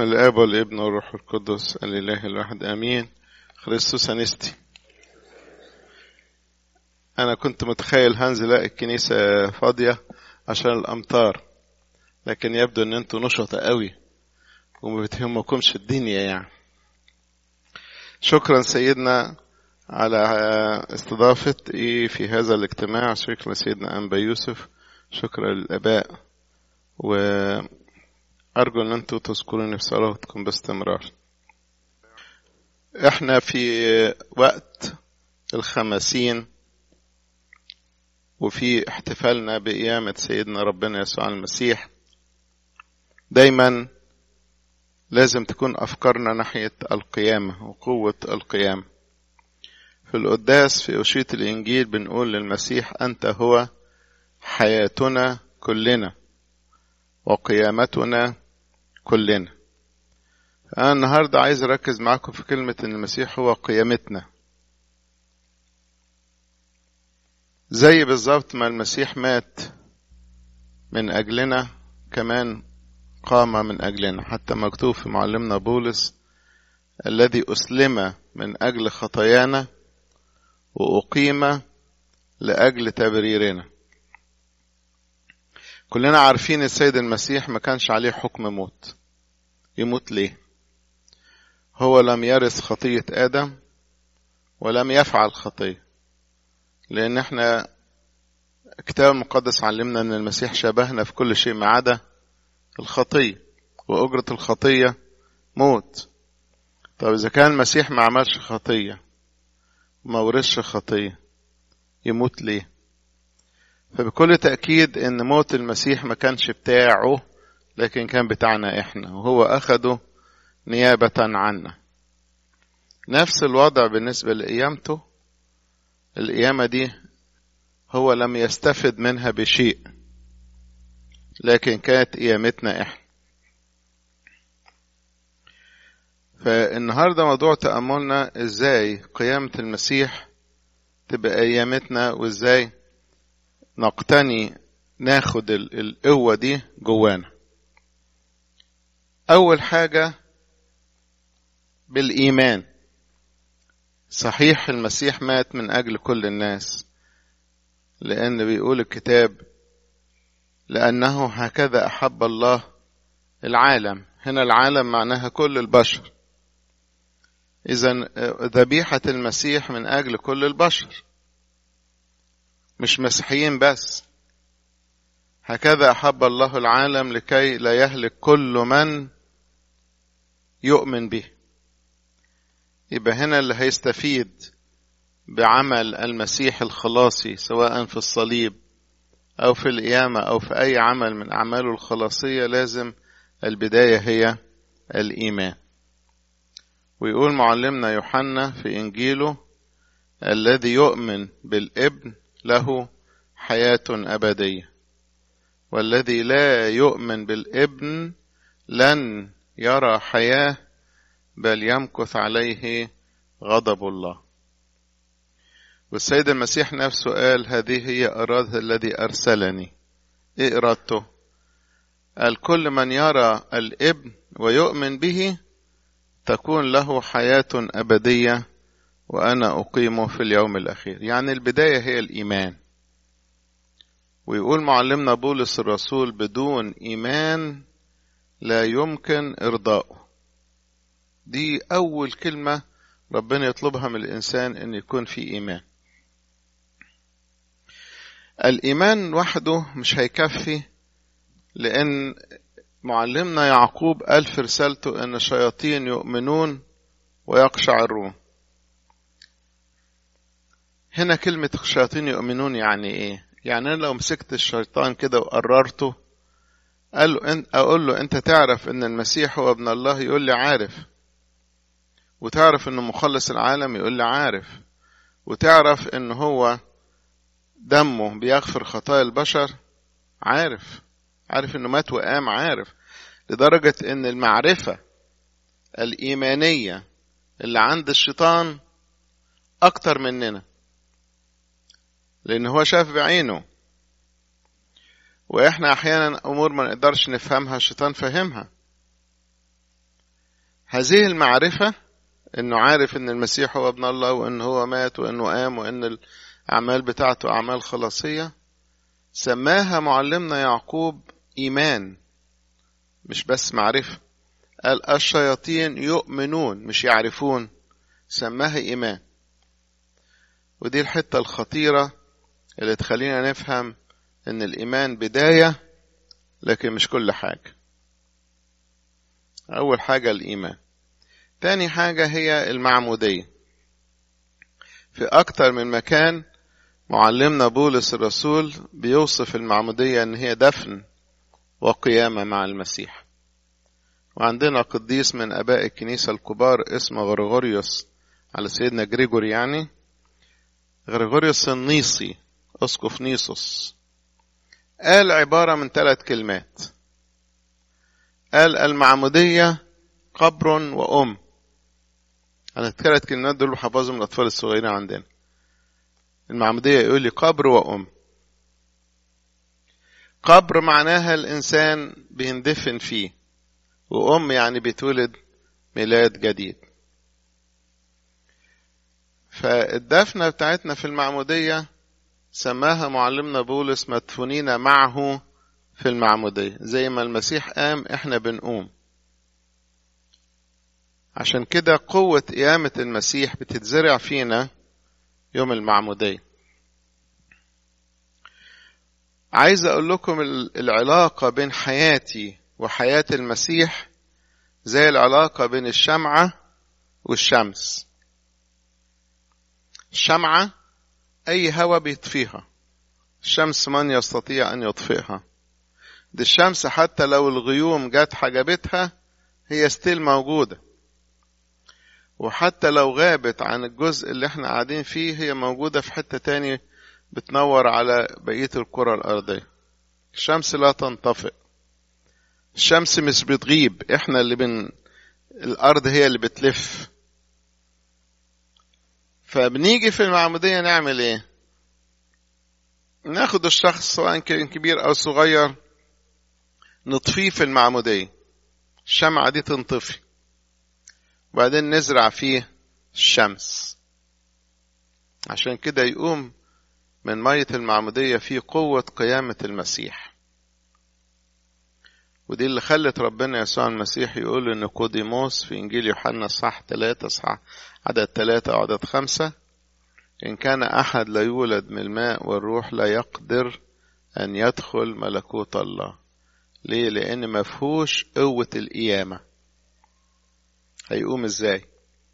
باسم الاب والابن والروح القدس الاله الواحد امين خريستوس انستي انا كنت متخيل هنزل الاقي الكنيسه فاضيه عشان الامطار لكن يبدو ان انتوا نشطة قوي وما بتهمكمش الدنيا يعني شكرا سيدنا على استضافتي في هذا الاجتماع شكرا سيدنا أنبا يوسف شكرا للآباء وأرجو أن أنتوا تذكروني في صلاتكم باستمرار احنا في وقت الخمسين وفي احتفالنا بقيامة سيدنا ربنا يسوع المسيح دايما لازم تكون أفكارنا ناحية القيامة وقوة القيامة في القداس في أشية الإنجيل بنقول للمسيح أنت هو حياتنا كلنا وقيامتنا كلنا أنا النهاردة عايز أركز معاكم في كلمة إن المسيح هو قيامتنا زي بالظبط ما المسيح مات من أجلنا كمان قام من أجلنا حتى مكتوب في معلمنا بولس الذي أسلم من أجل خطايانا وأقيم لأجل تبريرنا كلنا عارفين السيد المسيح ما كانش عليه حكم موت يموت ليه هو لم يرث خطية آدم ولم يفعل خطية لأن احنا الكتاب المقدس علمنا أن المسيح شبهنا في كل شيء ما عدا الخطية وأجرة الخطية موت طب إذا كان المسيح ما عملش خطية وما ورثش خطية يموت ليه فبكل تأكيد إن موت المسيح ما كانش بتاعه لكن كان بتاعنا إحنا وهو أخده نيابة عنا نفس الوضع بالنسبة لقيامته القيامة دي هو لم يستفد منها بشيء لكن كانت قيامتنا احنا فالنهاردة موضوع تأملنا ازاي قيامة المسيح تبقى قيامتنا وازاي نقتني ناخد القوة دي جوانا أول حاجة بالإيمان صحيح المسيح مات من أجل كل الناس لأن بيقول الكتاب لأنه هكذا أحب الله العالم هنا العالم معناها كل البشر إذا ذبيحة المسيح من أجل كل البشر مش مسيحيين بس هكذا أحب الله العالم لكي لا يهلك كل من يؤمن به يبقى هنا اللي هيستفيد بعمل المسيح الخلاصي سواء في الصليب أو في القيامة أو في أي عمل من أعماله الخلاصية لازم البداية هي الإيمان ويقول معلمنا يوحنا في إنجيله الذي يؤمن بالابن له حياة أبدية والذي لا يؤمن بالابن لن يرى حياة بل يمكث عليه غضب الله والسيد المسيح نفسه قال هذه هي إرادة الذي أرسلني إيه إرادته قال كل من يرى الابن ويؤمن به تكون له حياة أبدية وأنا أقيمه في اليوم الأخير يعني البداية هي الإيمان ويقول معلمنا بولس الرسول بدون إيمان لا يمكن إرضاؤه دي أول كلمة ربنا يطلبها من الإنسان أن يكون في إيمان الإيمان وحده مش هيكفي لأن معلمنا يعقوب قال في رسالته أن الشياطين يؤمنون ويقشعرون هنا كلمة الشياطين يؤمنون يعني إيه؟ يعني أنا لو مسكت الشيطان كده وقررته قال له أقول له أنت تعرف أن المسيح هو ابن الله يقول لي عارف وتعرف أنه مخلص العالم يقول لي عارف وتعرف أنه هو دمه بيغفر خطايا البشر عارف عارف انه مات وقام عارف لدرجة ان المعرفة الإيمانية اللي عند الشيطان أكتر مننا لأن هو شاف بعينه وإحنا أحيانا أمور ما نقدرش نفهمها الشيطان فهمها هذه المعرفة انه عارف ان المسيح هو ابن الله وان هو مات وانه قام وان الاعمال بتاعته اعمال خلاصية سماها معلمنا يعقوب ايمان مش بس معرفة قال الشياطين يؤمنون مش يعرفون سماها ايمان ودي الحتة الخطيرة اللي تخلينا نفهم ان الايمان بداية لكن مش كل حاجة اول حاجة الايمان تاني حاجة هي المعمودية في اكتر من مكان معلمنا بولس الرسول بيوصف المعمودية ان هي دفن وقيامة مع المسيح وعندنا قديس من اباء الكنيسة الكبار اسمه غريغوريوس على سيدنا جريجوري يعني غريغوريوس النيصي اسقف نيسوس قال عبارة من ثلاث كلمات قال المعمودية قبر وأم أنا الثلاث كلمات دول بحفظهم الأطفال الصغيرين عندنا المعمودية يقول لي قبر وأم قبر معناها الإنسان بيندفن فيه وأم يعني بيتولد ميلاد جديد فالدفنة بتاعتنا في المعمودية سماها معلمنا بولس مدفونين معه في المعمودية زي ما المسيح قام احنا بنقوم عشان كده قوة قيامة المسيح بتتزرع فينا يوم المعمودية عايز اقول لكم العلاقة بين حياتي وحياة المسيح زي العلاقة بين الشمعة والشمس الشمعة أي هوا بيطفيها الشمس من يستطيع أن يطفئها دي الشمس حتى لو الغيوم جت حجبتها هي ستيل موجودة وحتى لو غابت عن الجزء اللي احنا قاعدين فيه هي موجودة في حتة تاني بتنور على بقية الكرة الأرضية الشمس لا تنطفئ الشمس مش بتغيب احنا اللي بن الأرض هي اللي بتلف فبنيجي في المعمودية نعمل ايه ناخد الشخص سواء كان كبير او صغير نطفيه في المعمودية الشمعة دي تنطفي وبعدين نزرع فيه الشمس عشان كده يقوم من مية المعمودية في قوة قيامة المسيح ودي اللي خلت ربنا يسوع المسيح يقول لنيقوديموس في إنجيل يوحنا صح ثلاثة صح عدد ثلاثة وعدد خمسة إن كان أحد لا يولد من الماء والروح لا يقدر أن يدخل ملكوت الله ليه؟ لأن مفهوش قوة القيامة هيقوم إزاي؟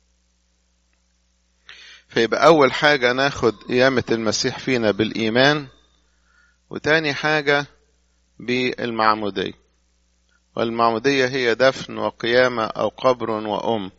فيبقى أول حاجة ناخد قيامة المسيح فينا بالإيمان وتاني حاجة بالمعمودية والمعمودية هي دفن وقيامة أو قبر وأم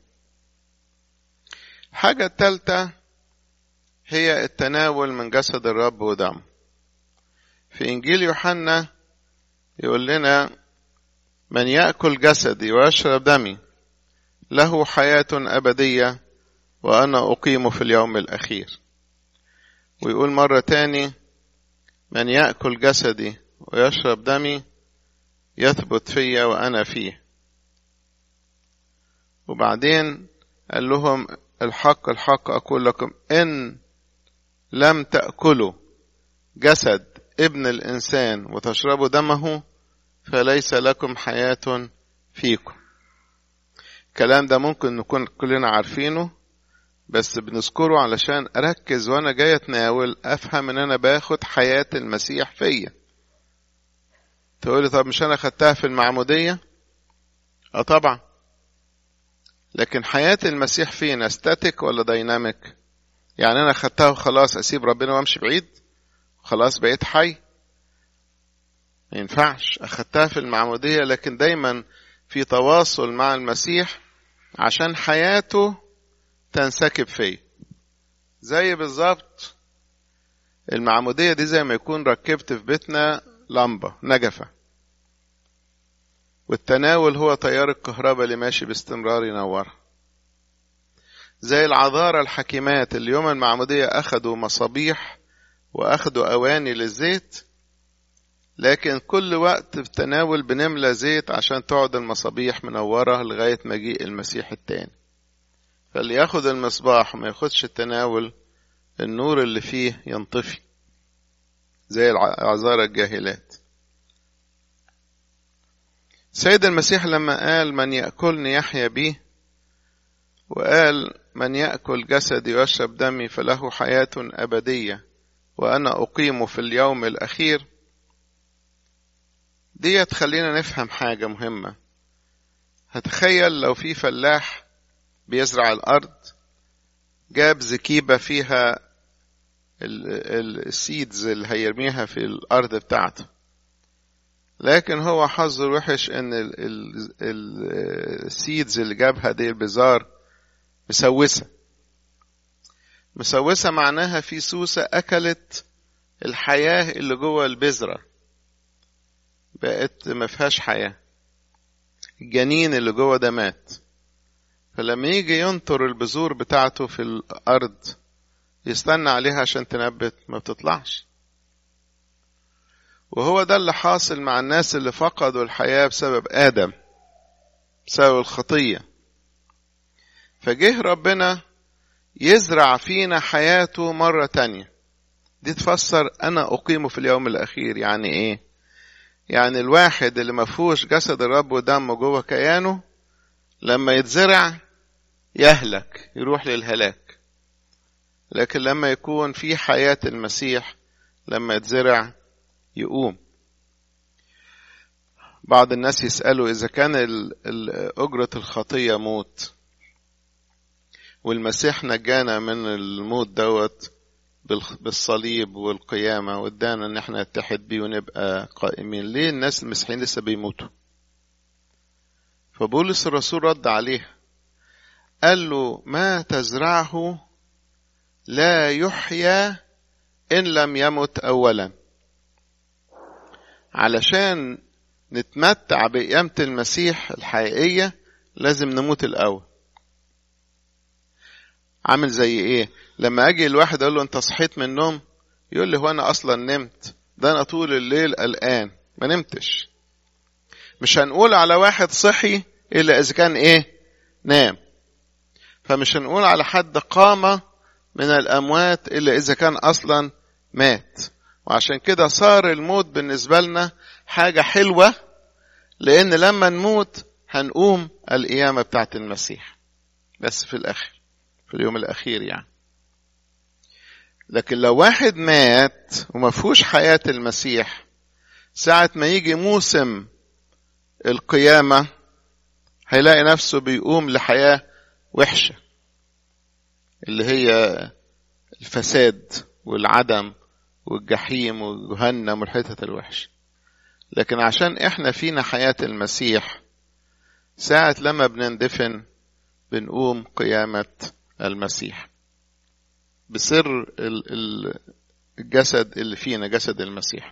الحاجة الثالثة هي التناول من جسد الرب ودم في إنجيل يوحنا يقول لنا من يأكل جسدي ويشرب دمي له حياة أبدية وأنا أقيم في اليوم الأخير ويقول مرة تاني من يأكل جسدي ويشرب دمي يثبت فيا وأنا فيه وبعدين قال لهم الحق الحق أقول لكم إن لم تأكلوا جسد ابن الإنسان وتشربوا دمه فليس لكم حياة فيكم الكلام ده ممكن نكون كلنا عارفينه بس بنذكره علشان أركز وأنا جاي أتناول أفهم إن أنا باخد حياة المسيح فيا تقولي طب مش أنا خدتها في المعمودية؟ أه طبعا لكن حياة المسيح فينا ستاتيك ولا دايناميك؟ يعني أنا خدتها وخلاص أسيب ربنا وأمشي بعيد؟ خلاص بقيت حي؟ ما ينفعش أخدتها في المعمودية لكن دايما في تواصل مع المسيح عشان حياته تنسكب فيا زي بالظبط المعمودية دي زي ما يكون ركبت في بيتنا لمبة نجفة والتناول هو تيار الكهرباء اللي ماشي باستمرار ينورها زي العذارى الحكيمات اللي يوم المعمودية أخدوا مصابيح وأخدوا أواني للزيت لكن كل وقت في التناول بنملى زيت عشان تقعد المصابيح منورة لغاية مجيء المسيح التاني فاللي ياخد المصباح وما ياخدش التناول النور اللي فيه ينطفي زي العذارى الجاهلات سيد المسيح لما قال من يأكلني يحيا بيه وقال من يأكل جسدي ويشرب دمي فله حياة أبدية وأنا أقيم في اليوم الأخير دي تخلينا نفهم حاجة مهمة هتخيل لو في فلاح بيزرع الأرض جاب زكيبة فيها السيدز اللي هيرميها في الأرض بتاعته لكن هو حظه الوحش ان السيدز اللي جابها دي البزار مسوسة مسوسة معناها في سوسة أكلت الحياة اللي جوه البذرة بقت ما فيهاش حياة الجنين اللي جوه ده مات فلما يجي ينطر البذور بتاعته في الأرض يستنى عليها عشان تنبت ما بتطلعش وهو ده اللي حاصل مع الناس اللي فقدوا الحياة بسبب آدم بسبب الخطية فجه ربنا يزرع فينا حياته مرة تانية دي تفسر أنا أقيمه في اليوم الأخير يعني إيه يعني الواحد اللي مفهوش جسد الرب ودمه جوه كيانه لما يتزرع يهلك يروح للهلاك لكن لما يكون في حياة المسيح لما يتزرع يقوم بعض الناس يسألوا إذا كان أجرة الخطية موت والمسيح نجانا من الموت دوت بالصليب والقيامة وادانا ان احنا نتحد بيه ونبقى قائمين ليه الناس المسيحيين لسه بيموتوا فبولس الرسول رد عليه قال له ما تزرعه لا يحيا إن لم يمت أولا علشان نتمتع بقيامة المسيح الحقيقية لازم نموت الأول عامل زي ايه لما اجي الواحد اقول له انت صحيت من النوم يقول لي هو انا اصلا نمت ده انا طول الليل قلقان ما نمتش مش هنقول على واحد صحي الا اذا كان ايه نام فمش هنقول على حد قام من الاموات الا اذا كان اصلا مات وعشان كده صار الموت بالنسبه لنا حاجه حلوه لان لما نموت هنقوم القيامه بتاعت المسيح بس في الاخر في اليوم الأخير يعني لكن لو واحد مات وما فيهوش حياة المسيح ساعة ما يجي موسم القيامة هيلاقي نفسه بيقوم لحياة وحشة اللي هي الفساد والعدم والجحيم وجهنم والحتت الوحشة لكن عشان احنا فينا حياة المسيح ساعة لما بنندفن بنقوم قيامة المسيح بسر الجسد اللي فينا جسد المسيح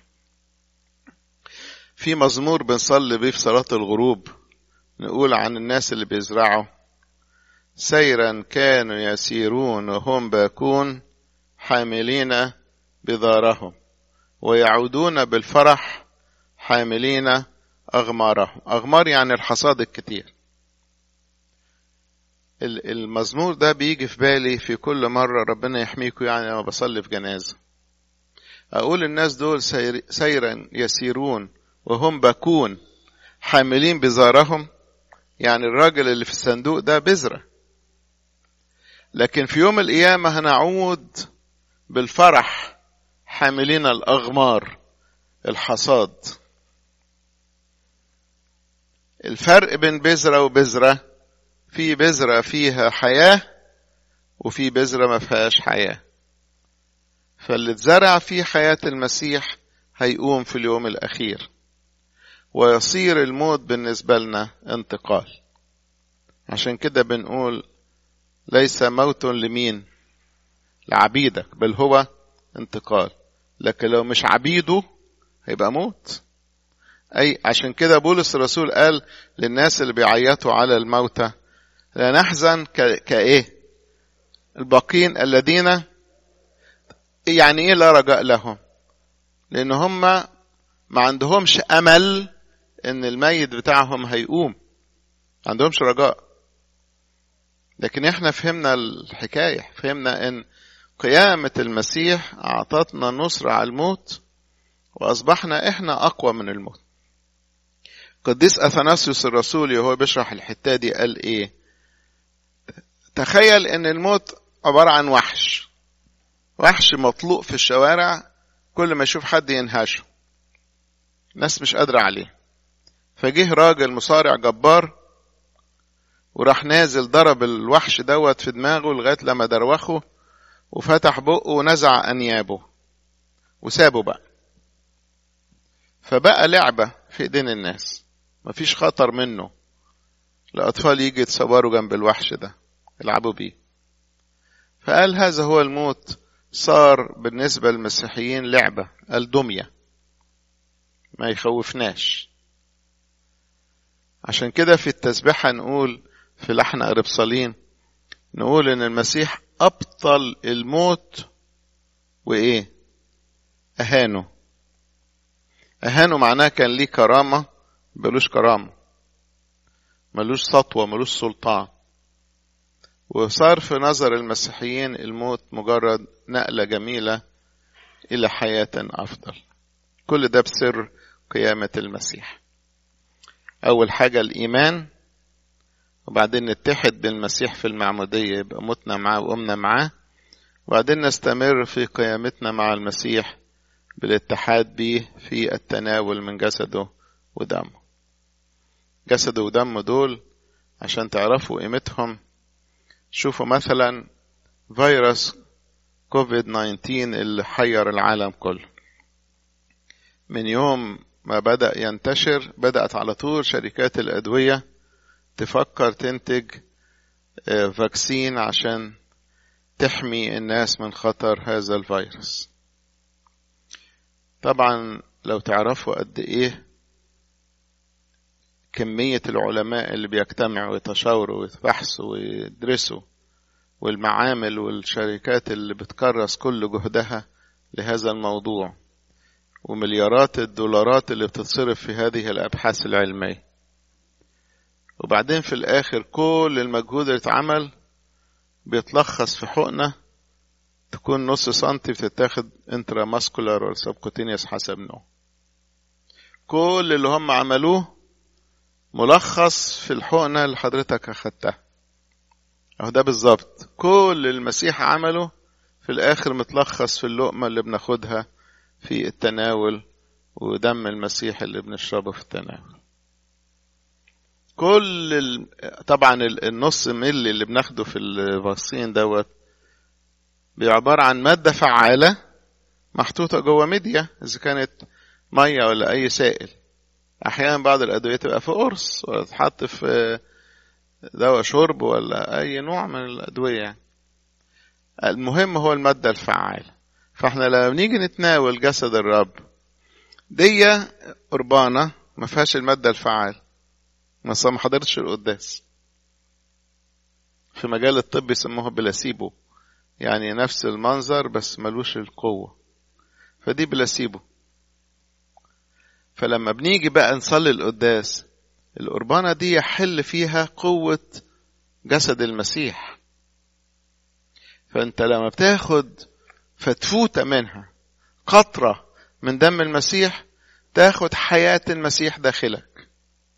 في مزمور بنصلي بيه في صلاة الغروب نقول عن الناس اللي بيزرعوا سيرا كانوا يسيرون وهم باكون حاملين بذارهم ويعودون بالفرح حاملين أغمارهم أغمار يعني الحصاد الكتير المزمور ده بيجي في بالي في كل مرة ربنا يحميكم يعني لما بصلي في جنازة أقول الناس دول سير سيرا يسيرون وهم باكون حاملين بزارهم يعني الراجل اللي في الصندوق ده بذرة لكن في يوم القيامة هنعود بالفرح حاملين الأغمار الحصاد الفرق بين بذرة وبذرة في بذرة فيها حياة وفي بذرة ما فيهاش حياة فاللي اتزرع فيه حياة المسيح هيقوم في اليوم الأخير ويصير الموت بالنسبة لنا انتقال عشان كده بنقول ليس موت لمين لعبيدك بل هو انتقال لكن لو مش عبيده هيبقى موت أي عشان كده بولس الرسول قال للناس اللي بيعيطوا على الموتى لا نحزن ك... كايه الباقين الذين يعني ايه لا رجاء لهم لان هم ما عندهمش امل ان الميت بتاعهم هيقوم ما عندهمش رجاء لكن احنا فهمنا الحكايه فهمنا ان قيامه المسيح اعطتنا نصره على الموت واصبحنا احنا اقوى من الموت قديس اثناسيوس الرسولي وهو بيشرح الحته دي قال ايه تخيل ان الموت عباره عن وحش وحش مطلوق في الشوارع كل ما يشوف حد ينهشه الناس مش قادرة عليه فجه راجل مصارع جبار وراح نازل ضرب الوحش دوت في دماغه لغاية لما دروخه وفتح بقه ونزع أنيابه وسابه بقى فبقى لعبة في ايدين الناس مفيش خطر منه الأطفال يجي يتصوروا جنب الوحش ده يلعبوا بيه فقال هذا هو الموت صار بالنسبة للمسيحيين لعبة قال دمية ما يخوفناش عشان كده في التسبيحة نقول في لحن أربصالين نقول إن المسيح أبطل الموت وإيه أهانه أهانه معناه كان ليه كرامة ملوش كرامة ملوش سطوة ملوش سلطان وصار في نظر المسيحيين الموت مجرد نقلة جميلة إلى حياة أفضل كل ده بسر قيامة المسيح أول حاجة الإيمان وبعدين نتحد بالمسيح في المعمودية يبقى متنا معاه وقمنا معاه وبعدين نستمر في قيامتنا مع المسيح بالاتحاد به في التناول من جسده ودمه جسده ودمه دول عشان تعرفوا قيمتهم شوفوا مثلا فيروس كوفيد 19 اللي حير العالم كله من يوم ما بدأ ينتشر بدأت على طول شركات الأدوية تفكر تنتج فاكسين عشان تحمي الناس من خطر هذا الفيروس طبعا لو تعرفوا قد ايه كمية العلماء اللي بيجتمعوا ويتشاوروا ويبحثوا ويدرسوا والمعامل والشركات اللي بتكرس كل جهدها لهذا الموضوع ومليارات الدولارات اللي بتتصرف في هذه الأبحاث العلمية وبعدين في الآخر كل المجهود اللي اتعمل بيتلخص في حقنة تكون نص سنتي بتتاخد انترا ماسكولار ولا سبكوتينيوس حسب نوع كل اللي هم عملوه ملخص في الحقنة اللي حضرتك أخدتها أهو ده بالظبط كل المسيح عمله في الآخر متلخص في اللقمة اللي بناخدها في التناول ودم المسيح اللي بنشربه في التناول كل ال... طبعا النص ملي اللي بناخده في الفاكسين دوت عبارة عن مادة فعالة محطوطة جوه ميديا إذا كانت مية ولا أي سائل أحيانا بعض الأدوية تبقى في قرص ولا تتحط في دواء شرب ولا أي نوع من الأدوية المهم هو المادة الفعالة فاحنا لما بنيجي نتناول جسد الرب دي قربانة ما فيهاش المادة الفعالة مثلا ما حضرتش القداس في مجال الطب يسموها بلاسيبو يعني نفس المنظر بس ملوش القوة فدي بلاسيبو فلما بنيجي بقى نصلي القداس القربانة دي يحل فيها قوة جسد المسيح فانت لما بتاخد فتفوتة منها قطرة من دم المسيح تاخد حياة المسيح داخلك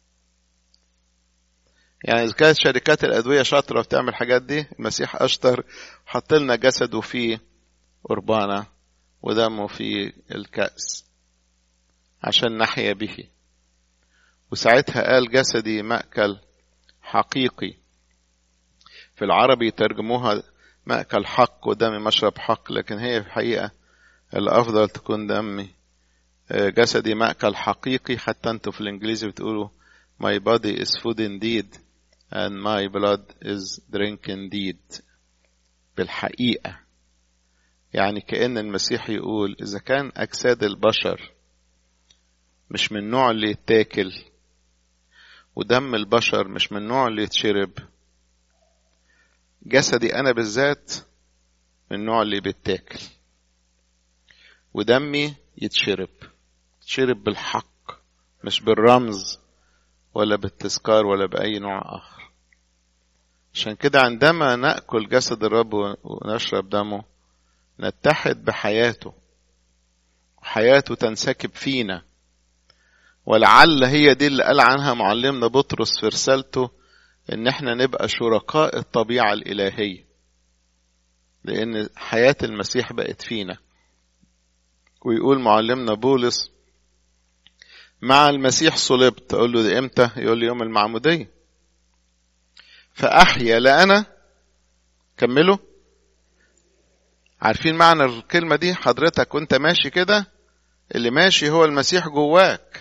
يعني إذا كانت شركات الأدوية شاطرة وبتعمل الحاجات دي المسيح أشطر حط لنا جسده فيه قربانة ودمه في الكأس عشان نحيا به وساعتها قال جسدي مأكل حقيقي في العربي ترجموها مأكل حق ودمي مشرب حق لكن هي في الحقيقة الأفضل تكون دمي جسدي مأكل حقيقي حتى انتوا في الإنجليزي بتقولوا my body is food indeed and my blood is drink indeed بالحقيقة يعني كأن المسيح يقول إذا كان أجساد البشر مش من النوع اللي يتاكل ودم البشر مش من النوع اللي يتشرب جسدي أنا بالذات من النوع اللي بيتاكل ودمي يتشرب تشرب بالحق مش بالرمز ولا بالتذكار ولا بأي نوع آخر عشان كده عندما نأكل جسد الرب ونشرب دمه نتحد بحياته وحياته تنسكب فينا ولعل هي دي اللي قال عنها معلمنا بطرس في رسالته ان احنا نبقى شركاء الطبيعة الإلهية لأن حياة المسيح بقت فينا ويقول معلمنا بولس مع المسيح صلبت أقول له ده إمتى يقول لي يوم المعمودية فأحيا لا أنا كملوا عارفين معنى الكلمة دي حضرتك وانت ماشي كده اللي ماشي هو المسيح جواك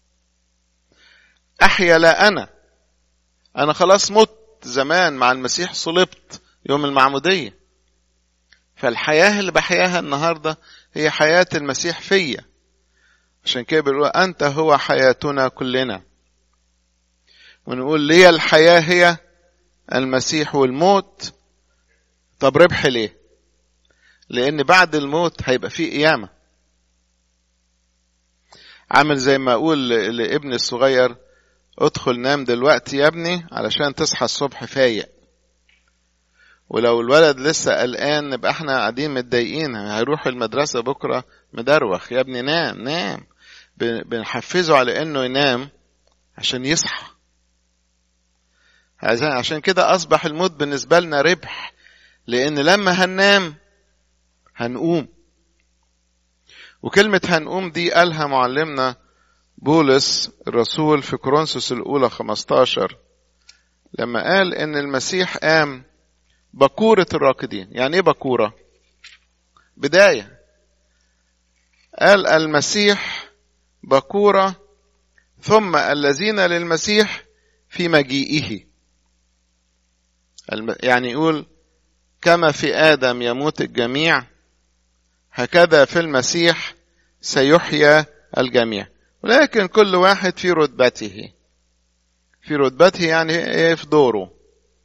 أحيا لا أنا أنا خلاص مت زمان مع المسيح صلبت يوم المعمودية فالحياة اللي بحياها النهاردة هي حياة المسيح فيا عشان كده بيقول أنت هو حياتنا كلنا ونقول لي الحياة هي المسيح والموت طب ربح ليه لأن بعد الموت هيبقى فيه قيامة عامل زي ما أقول لابني الصغير ادخل نام دلوقتي يا ابني علشان تصحى الصبح فايق ولو الولد لسه قلقان نبقى احنا قاعدين متضايقين هيروح المدرسة بكرة مدروخ يا ابني نام نام بنحفزه على انه ينام عشان يصحى عشان كده اصبح الموت بالنسبة لنا ربح لان لما هننام هنقوم وكلمة هنقوم دي قالها معلمنا بولس الرسول في كورنثوس الأولى 15 لما قال إن المسيح قام بكورة الراكدين يعني إيه بكورة؟ بداية قال المسيح بكورة ثم الذين للمسيح في مجيئه يعني يقول كما في آدم يموت الجميع هكذا في المسيح سيحيا الجميع ولكن كل واحد في رتبته في رتبته يعني ايه في دوره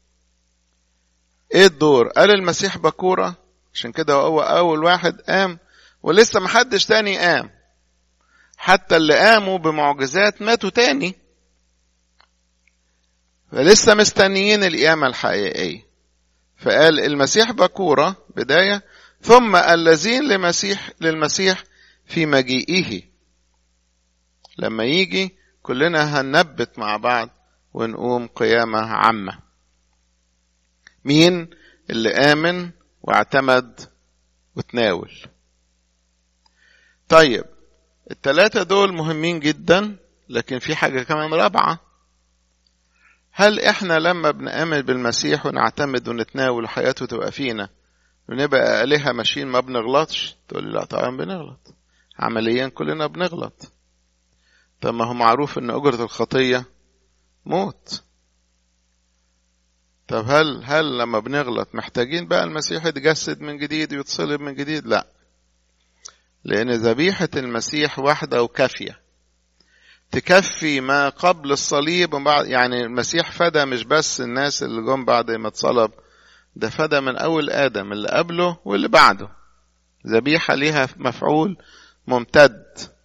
ايه الدور قال المسيح بكورة عشان كده هو اول واحد قام ولسه محدش تاني قام حتى اللي قاموا بمعجزات ماتوا تاني فلسه مستنيين القيامة الحقيقية فقال المسيح بكورة بداية ثم الذين لمسيح للمسيح في مجيئه لما يجي كلنا هننبت مع بعض ونقوم قيامة عامة مين اللي آمن واعتمد وتناول طيب التلاتة دول مهمين جدا لكن في حاجة كمان رابعة هل احنا لما بنآمن بالمسيح ونعتمد ونتناول حياته تبقى فينا ونبقى آلهة ماشيين ما بنغلطش تقول لي لا طبعا بنغلط عمليا كلنا بنغلط طب ما هو معروف ان اجرة الخطية موت طب هل هل لما بنغلط محتاجين بقى المسيح يتجسد من جديد ويتصلب من جديد لا لان ذبيحة المسيح واحدة وكافية تكفي ما قبل الصليب وبعد يعني المسيح فدى مش بس الناس اللي جم بعد ما اتصلب ده فدى من اول ادم اللي قبله واللي بعده ذبيحة ليها مفعول ممتد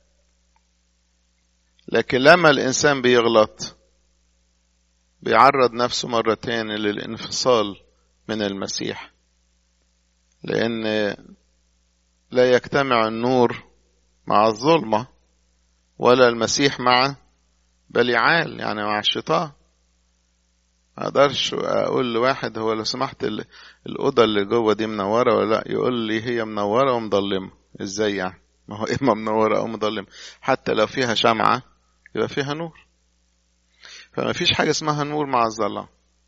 لكن لما الإنسان بيغلط بيعرض نفسه مرة تاني للانفصال من المسيح لأن لا يجتمع النور مع الظلمة ولا المسيح مع بليعال يعني مع الشيطان ما اقدرش اقول لواحد هو لو سمحت الاوضه اللي جوه دي منوره ولا لا يقول لي هي منوره ومضلمه ازاي يعني ما هو اما منوره او مضلمه حتى لو فيها شمعه يبقى فيها نور فما فيش حاجة اسمها نور مع الظلام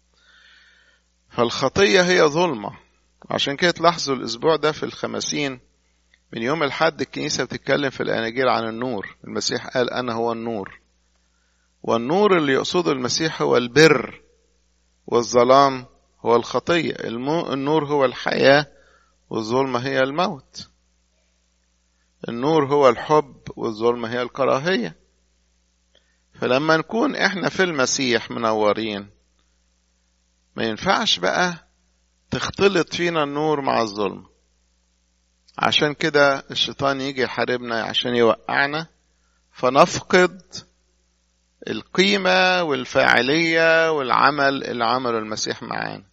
فالخطية هي ظلمة عشان كده تلاحظوا الأسبوع ده في الخمسين من يوم الحد الكنيسة بتتكلم في الأناجيل عن النور المسيح قال أنا هو النور والنور اللي يقصده المسيح هو البر والظلام هو الخطية المو... النور هو الحياة والظلمة هي الموت النور هو الحب والظلمة هي الكراهية فلما نكون احنا في المسيح منورين ما ينفعش بقى تختلط فينا النور مع الظلم عشان كده الشيطان يجي يحاربنا عشان يوقعنا فنفقد القيمة والفاعلية والعمل اللي عمله المسيح معانا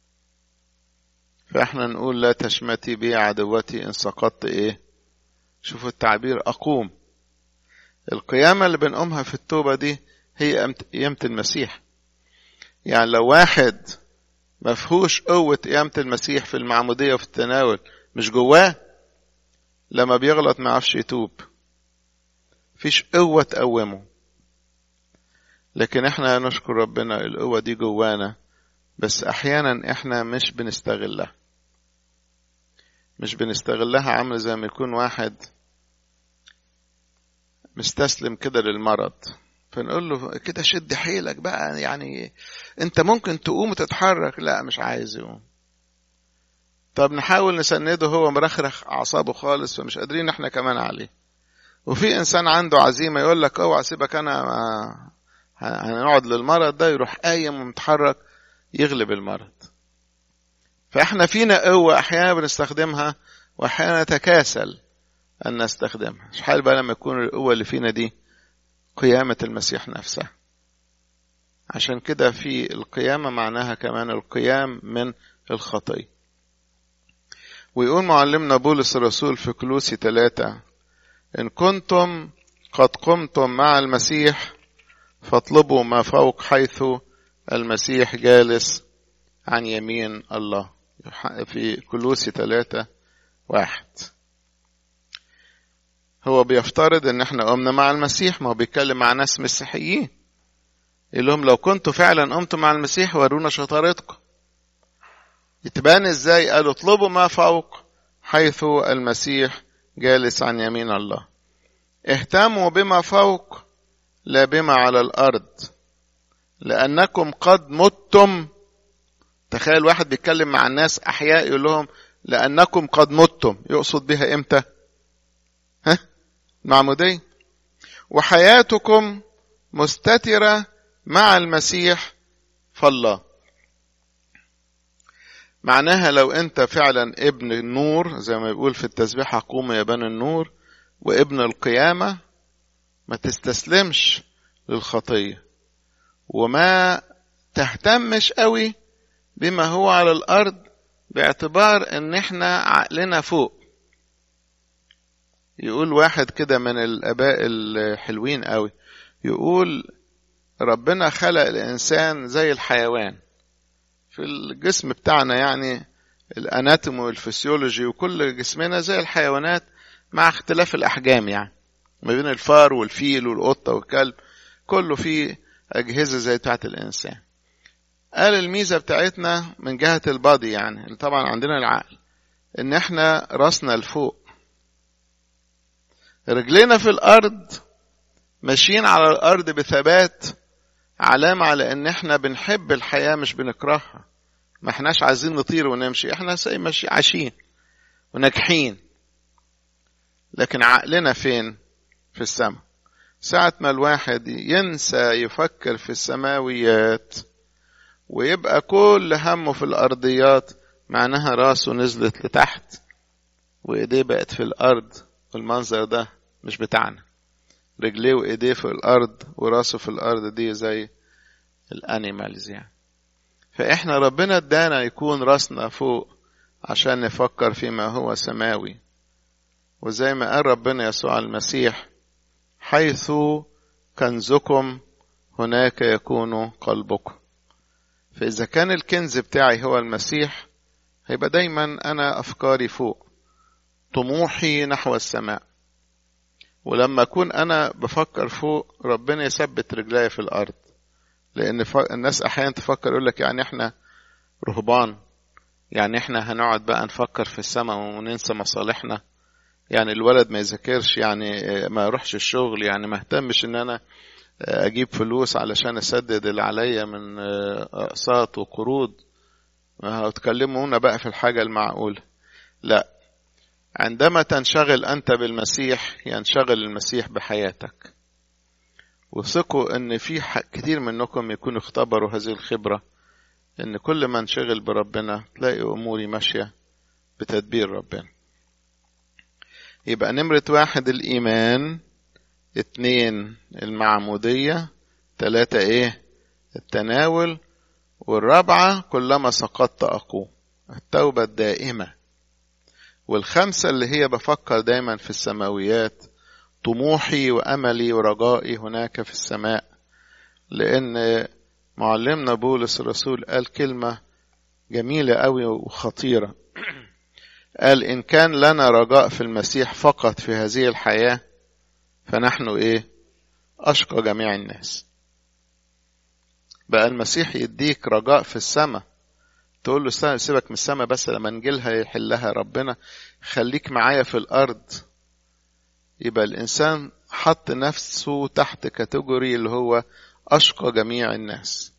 فاحنا نقول لا تشمتي بي عدوتي ان سقطت ايه شوفوا التعبير اقوم القيامة اللي بنقومها في التوبة دي هي قيامة المسيح يعني لو واحد مفهوش قوة قيامة المسيح في المعمودية وفي التناول مش جواه لما بيغلط ما يعرفش يتوب فيش قوة تقومه لكن احنا نشكر ربنا القوة دي جوانا بس احيانا احنا مش بنستغلها مش بنستغلها عامل زي ما يكون واحد مستسلم كده للمرض فنقول له كده شد حيلك بقى يعني انت ممكن تقوم وتتحرك لا مش عايز يقوم طب نحاول نسنده هو مرخرخ اعصابه خالص فمش قادرين احنا كمان عليه وفي انسان عنده عزيمه يقول لك اوعى سيبك انا هنقعد للمرض ده يروح قايم ومتحرك يغلب المرض فاحنا فينا قوه احيانا بنستخدمها واحيانا نتكاسل ان نستخدمها مش حال بقى لما يكون القوه اللي فينا دي قيامه المسيح نفسها عشان كده في القيامه معناها كمان القيام من الخطيه ويقول معلمنا بولس الرسول في كلوسي ثلاثة إن كنتم قد قمتم مع المسيح فاطلبوا ما فوق حيث المسيح جالس عن يمين الله في كلوسي ثلاثة واحد هو بيفترض ان احنا قمنا مع المسيح ما هو بيتكلم مع ناس مسيحيين يقول لهم لو كنتوا فعلا قمتوا مع المسيح ورونا شطارتكم يتبان ازاي قالوا اطلبوا ما فوق حيث المسيح جالس عن يمين الله اهتموا بما فوق لا بما على الارض لانكم قد متم تخيل واحد بيتكلم مع الناس احياء يقول لهم لانكم قد متم يقصد بها امتى ها معمودية وحياتكم مستترة مع المسيح فالله معناها لو انت فعلا ابن النور زي ما بيقول في التسبيح قوم يا بني النور وابن القيامة ما تستسلمش للخطية وما تهتمش قوي بما هو على الارض باعتبار ان احنا عقلنا فوق يقول واحد كده من الاباء الحلوين قوي يقول ربنا خلق الانسان زي الحيوان في الجسم بتاعنا يعني الاناتومي والفسيولوجي وكل جسمنا زي الحيوانات مع اختلاف الاحجام يعني ما بين الفار والفيل والقطه والكلب كله فيه اجهزه زي بتاعه الانسان قال الميزه بتاعتنا من جهه البادي يعني طبعا عندنا العقل ان احنا راسنا لفوق رجلينا في الارض ماشيين على الارض بثبات علامة على ان احنا بنحب الحياة مش بنكرهها ما احناش عايزين نطير ونمشي احنا زي ماشي عايشين وناجحين لكن عقلنا فين في السماء ساعة ما الواحد ينسى يفكر في السماويات ويبقى كل همه في الأرضيات معناها راسه نزلت لتحت وإيديه بقت في الأرض والمنظر ده مش بتاعنا رجليه وإيديه في الأرض وراسه في الأرض دي زي الأنيمالز يعني فإحنا ربنا ادانا يكون راسنا فوق عشان نفكر فيما هو سماوي وزي ما قال ربنا يسوع المسيح حيث كنزكم هناك يكون قلبكم فإذا كان الكنز بتاعي هو المسيح هيبقى دايما أنا أفكاري فوق طموحي نحو السماء ولما أكون أنا بفكر فوق ربنا يثبت رجلي في الأرض لأن الناس أحيانا تفكر يقول لك يعني إحنا رهبان يعني إحنا هنقعد بقى نفكر في السماء وننسى مصالحنا يعني الولد ما يذاكرش يعني ما يروحش الشغل يعني ما اهتمش ان انا اجيب فلوس علشان اسدد اللي عليا من اقساط وقروض هتكلموا هنا بقى في الحاجة المعقولة لا عندما تنشغل انت بالمسيح ينشغل المسيح بحياتك وثقوا ان في كتير منكم يكونوا اختبروا هذه الخبرة ان كل ما انشغل بربنا تلاقي اموري ماشية بتدبير ربنا يبقى نمرة واحد الإيمان اتنين المعمودية تلاتة ايه التناول والرابعة كلما سقطت أقوم التوبة الدائمة والخمسة اللي هي بفكر دايما في السماويات طموحي وأملي ورجائي هناك في السماء لأن معلمنا بولس الرسول قال كلمة جميلة أوي وخطيرة قال إن كان لنا رجاء في المسيح فقط في هذه الحياة فنحن إيه أشقى جميع الناس بقى المسيح يديك رجاء في السماء تقول له سيبك من السماء بس لما نجيلها يحلها ربنا خليك معايا في الأرض يبقى الإنسان حط نفسه تحت كاتيجوري اللي هو أشقى جميع الناس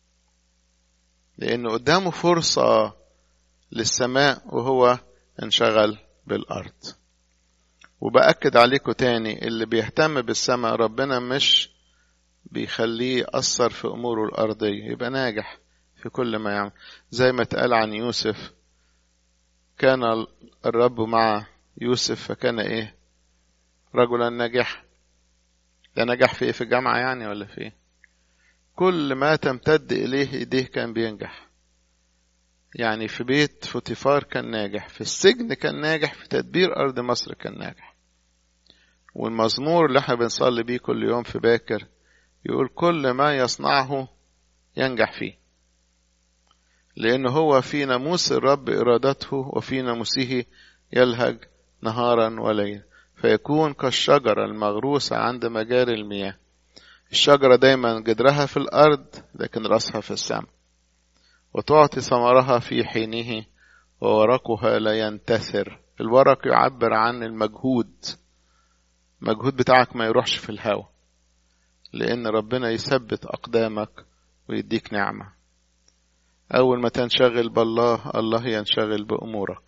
لأنه قدامه فرصة للسماء وهو انشغل بالأرض وبأكد عليكم تاني اللي بيهتم بالسماء ربنا مش بيخليه يأثر في أموره الأرضية يبقى ناجح في كل ما يعمل زي ما اتقال عن يوسف كان الرب مع يوسف فكان ايه رجلا ناجحا ده نجح في ايه في الجامعة يعني ولا في ايه كل ما تمتد إليه إيديه كان بينجح يعني في بيت فوتيفار كان ناجح في السجن كان ناجح في تدبير أرض مصر كان ناجح والمزمور اللي احنا بنصلي بيه كل يوم في باكر يقول كل ما يصنعه ينجح فيه لأنه هو في ناموس الرب إرادته وفي ناموسه يلهج نهارا وليلا فيكون كالشجرة المغروسة عند مجاري المياه الشجرة دايما جدرها في الأرض لكن رأسها في السماء وتعطي ثمرها في حينه وورقها لا ينتثر الورق يعبر عن المجهود المجهود بتاعك ما يروحش في الهواء لأن ربنا يثبت أقدامك ويديك نعمة أول ما تنشغل بالله الله ينشغل بأمورك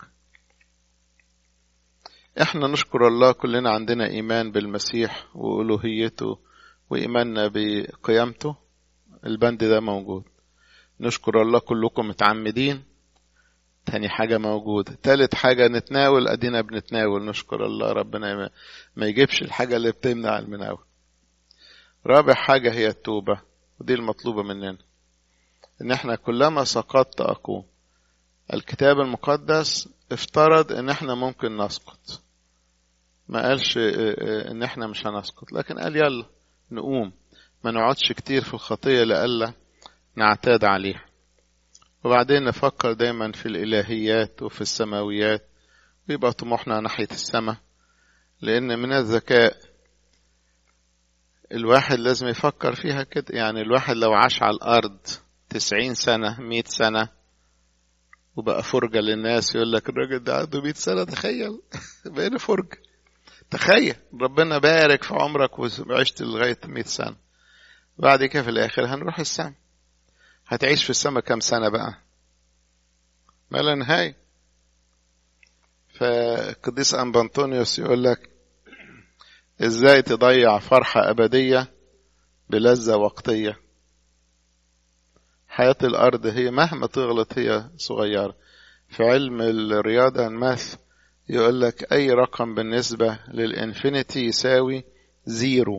احنا نشكر الله كلنا عندنا إيمان بالمسيح وألوهيته وإيماننا بقيامته البند ده موجود نشكر الله كلكم متعمدين تاني حاجة موجودة تالت حاجة نتناول أدينا بنتناول نشكر الله ربنا ما يجيبش الحاجة اللي بتمنع المناول رابع حاجة هي التوبة ودي المطلوبة مننا إن احنا كلما سقطت أقوم الكتاب المقدس افترض إن احنا ممكن نسقط ما قالش إن احنا مش هنسقط لكن قال يلا نقوم ما نقعدش كتير في الخطية لألا نعتاد عليها وبعدين نفكر دايما في الإلهيات وفي السماويات ويبقى طموحنا ناحية السماء لأن من الذكاء الواحد لازم يفكر فيها كده يعني الواحد لو عاش على الأرض تسعين سنة مئة سنة وبقى فرجة للناس يقول لك الراجل ده عنده مئة سنة تخيل بقينا فرجة تخيل ربنا بارك في عمرك وعشت لغاية مئة سنة بعد كده في الآخر هنروح السماء هتعيش في السماء كام سنة بقى ما لا نهاية فقديس أنبانطونيوس يقول لك ازاي تضيع فرحة أبدية بلذة وقتية حياة الأرض هي مهما تغلط هي صغيرة في علم الرياضة الماث يقول لك أي رقم بالنسبة للإنفينيتي يساوي زيرو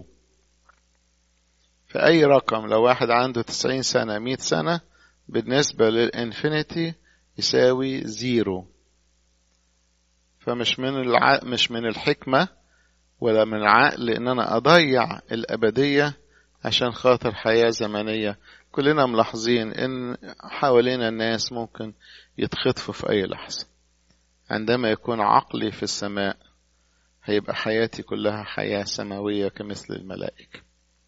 فأي رقم لو واحد عنده تسعين سنة مئة سنة بالنسبة للإنفينيتي يساوي زيرو فمش من الع... مش من الحكمة ولا من العقل إن أنا أضيع الأبدية عشان خاطر حياة زمنية كلنا ملاحظين إن حوالينا الناس ممكن يتخطفوا في أي لحظة عندما يكون عقلي في السماء هيبقى حياتي كلها حياة سماوية كمثل الملائكة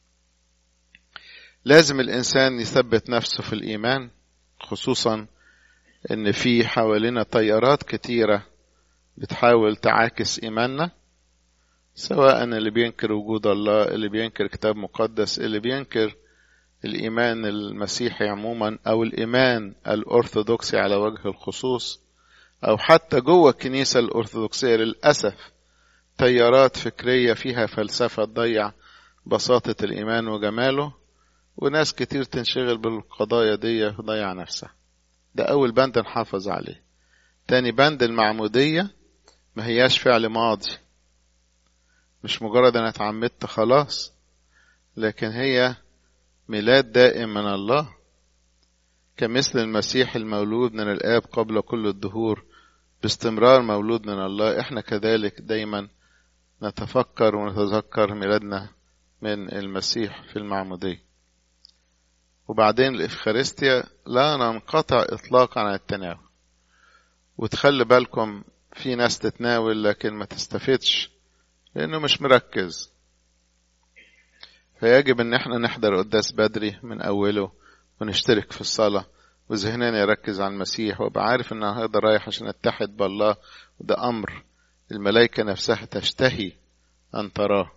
لازم الإنسان يثبت نفسه في الإيمان خصوصا إن في حوالينا تيارات كتيرة بتحاول تعاكس إيماننا سواء اللي بينكر وجود الله اللي بينكر كتاب مقدس اللي بينكر الإيمان المسيحي عموما أو الإيمان الأرثوذكسي على وجه الخصوص أو حتى جوه الكنيسة الأرثوذكسية للأسف تيارات فكرية فيها فلسفة تضيع بساطة الإيمان وجماله وناس كتير تنشغل بالقضايا دي تضيع نفسها ده أول بند نحافظ عليه تاني بند المعمودية ما هياش فعل ماضي مش مجرد أنا اتعمدت خلاص لكن هي ميلاد دائم من الله كمثل المسيح المولود من الآب قبل كل الدهور باستمرار مولود من الله احنا كذلك دايما نتفكر ونتذكر ميلادنا من المسيح في المعمودية وبعدين الإفخارستيا لا ننقطع إطلاقا عن التناول وتخلي بالكم في ناس تتناول لكن ما تستفدش لأنه مش مركز فيجب ان احنا نحضر قداس بدري من اوله ونشترك في الصلاة وذهننا يركز على المسيح وابقى عارف ان انا هقدر رايح عشان اتحد بالله وده امر الملائكة نفسها تشتهي ان تراه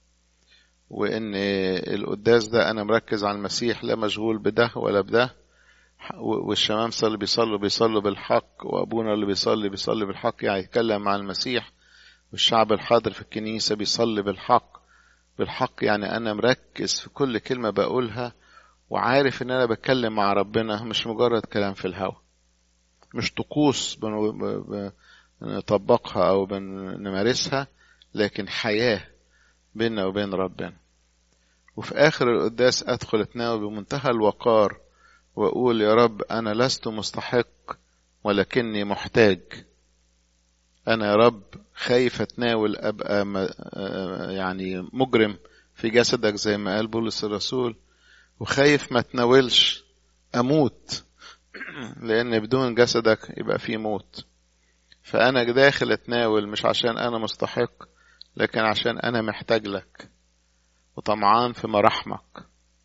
وان القداس ده انا مركز على المسيح لا مشغول بده ولا بده والشمامسة اللي بيصلوا بيصلوا بالحق وابونا اللي بيصلي بيصلي بالحق يعني يتكلم مع المسيح والشعب الحاضر في الكنيسة بيصلي بالحق بالحق يعني أنا مركز في كل كلمة بقولها وعارف إن أنا بتكلم مع ربنا مش مجرد كلام في الهوا مش طقوس بنطبقها أو بنمارسها لكن حياة بيننا وبين ربنا وفي آخر القداس أدخل أتناول بمنتهى الوقار وأقول يا رب أنا لست مستحق ولكني محتاج أنا يا رب خايف أتناول أبقى يعني مجرم في جسدك زي ما قال بولس الرسول وخايف ما تناولش أموت لأن بدون جسدك يبقى في موت فأنا داخل أتناول مش عشان أنا مستحق لكن عشان أنا محتاج لك وطمعان في مراحمك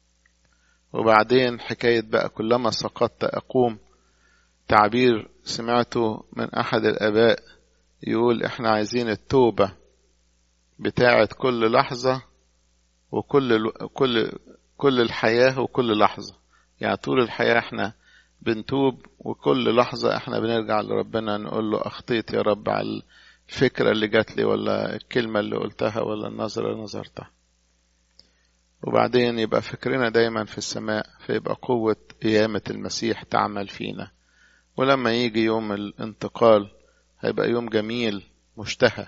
وبعدين حكاية بقى كلما سقطت أقوم تعبير سمعته من أحد الآباء يقول احنا عايزين التوبة بتاعة كل لحظة وكل كل كل الحياة وكل لحظة يعني طول الحياة احنا بنتوب وكل لحظة احنا بنرجع لربنا نقول له اخطيت يا رب على الفكرة اللي جات لي ولا الكلمة اللي قلتها ولا النظرة اللي نظرتها وبعدين يبقى فكرنا دايما في السماء فيبقى قوة قيامة المسيح تعمل فينا ولما يجي يوم الانتقال هيبقى يوم جميل مشتهى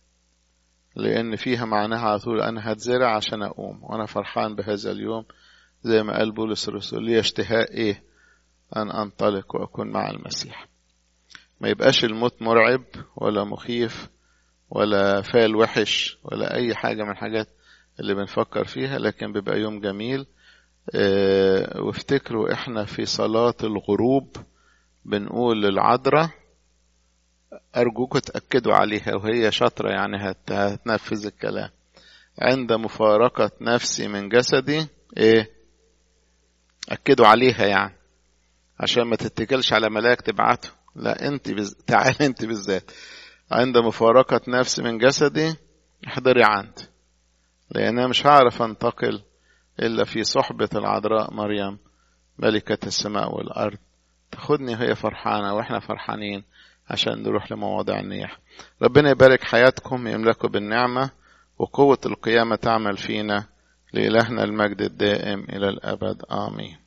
لأن فيها معناها على طول أنا هتزرع عشان أقوم وأنا فرحان بهذا اليوم زي ما قال بولس الرسول لي اشتهاء إيه أن أنطلق وأكون مع المسيح ما يبقاش الموت مرعب ولا مخيف ولا فال وحش ولا أي حاجة من الحاجات اللي بنفكر فيها لكن بيبقى يوم جميل اه وافتكروا احنا في صلاة الغروب بنقول للعذراء أرجوكم تأكدوا عليها وهي شاطرة يعني هتنفذ الكلام عند مفارقة نفسي من جسدي إيه أكدوا عليها يعني عشان ما تتكلش على ملاك تبعته لا أنت بز... تعال أنت بالذات عند مفارقة نفسي من جسدي احضري عندي لأن أنا مش هعرف أنتقل إلا في صحبة العذراء مريم ملكة السماء والأرض تاخدني وهي فرحانة وإحنا فرحانين عشان نروح لمواضع النياح ربنا يبارك حياتكم يملكوا بالنعمة وقوة القيامة تعمل فينا لإلهنا المجد الدائم إلى الأبد آمين